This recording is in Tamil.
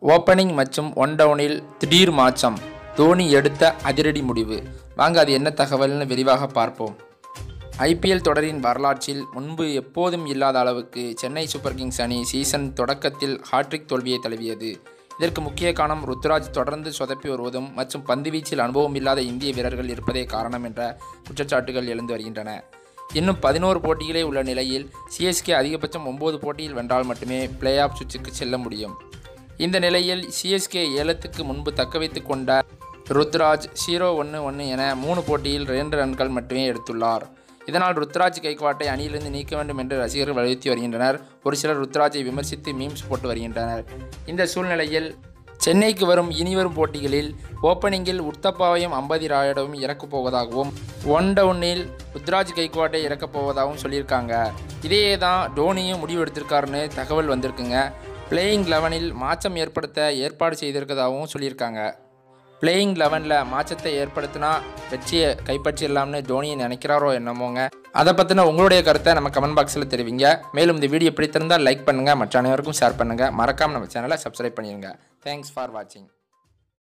ஓப்பனிங் மற்றும் ஒன் டவுனில் திடீர் மாற்றம் தோனி எடுத்த அதிரடி முடிவு வாங்க அது என்ன தகவல்னு விரிவாக பார்ப்போம் ஐபிஎல் தொடரின் வரலாற்றில் முன்பு எப்போதும் இல்லாத அளவுக்கு சென்னை சூப்பர் கிங்ஸ் அணி சீசன் தொடக்கத்தில் ஹாட்ரிக் தோல்வியை தழுவியது இதற்கு முக்கிய காரணம் ருத்துராஜ் தொடர்ந்து சொதப்பி வருவதும் மற்றும் பந்துவீச்சில் அனுபவம் இல்லாத இந்திய வீரர்கள் இருப்பதே காரணம் என்ற குற்றச்சாட்டுகள் எழுந்து வருகின்றன இன்னும் பதினோரு போட்டிகளே உள்ள நிலையில் சிஎஸ்கே அதிகபட்சம் ஒன்பது போட்டியில் வென்றால் மட்டுமே பிளே ஆஃப் சுற்றுக்கு செல்ல முடியும் இந்த நிலையில் சிஎஸ்கே ஏலத்துக்கு முன்பு தக்கவைத்துக் கொண்ட ருத்ராஜ் ஜீரோ ஒன்று ஒன்று என மூணு போட்டியில் இரண்டு ரன்கள் மட்டுமே எடுத்துள்ளார் இதனால் ருத்ராஜ் கைக்வாட்டை அணியிலிருந்து நீக்க வேண்டும் என்று ரசிகர்கள் வலியுறுத்தி வருகின்றனர் ஒரு சிலர் ருத்ராஜை விமர்சித்து மீம்ஸ் போட்டு வருகின்றனர் இந்த சூழ்நிலையில் சென்னைக்கு வரும் இனிவரும் போட்டிகளில் ஓப்பனிங்கில் உத்தப்பாவையும் அம்பதி ராயுடவும் இறக்கப் போவதாகவும் ஒன் டவுனில் ருத்ராஜ் கைக்வாட்டை இறக்கப் போவதாகவும் சொல்லியிருக்காங்க இதையே தான் டோனியும் முடிவு எடுத்திருக்காருன்னு தகவல் வந்திருக்குங்க பிளேயிங் லெவனில் மாற்றம் ஏற்படுத்த ஏற்பாடு செய்திருக்கதாகவும் சொல்லியிருக்காங்க பிளேயிங் லெவனில் மாற்றத்தை ஏற்படுத்தினா வெற்றியை கைப்பற்றிடலாம்னு தோனி நினைக்கிறாரோ என்னமோங்க அதை பற்றின உங்களுடைய கருத்தை நம்ம கமெண்ட் பாக்ஸில் தெரிவிங்க மேலும் இந்த வீடியோ பிடித்திருந்தால் லைக் பண்ணுங்கள் மற்ற அனைவருக்கும் ஷேர் பண்ணுங்கள் மறக்காமல் நம்ம சேனலை சப்ஸ்கிரைப் பண்ணிடுங்க தேங்க்ஸ் ஃபார் வாட்சிங்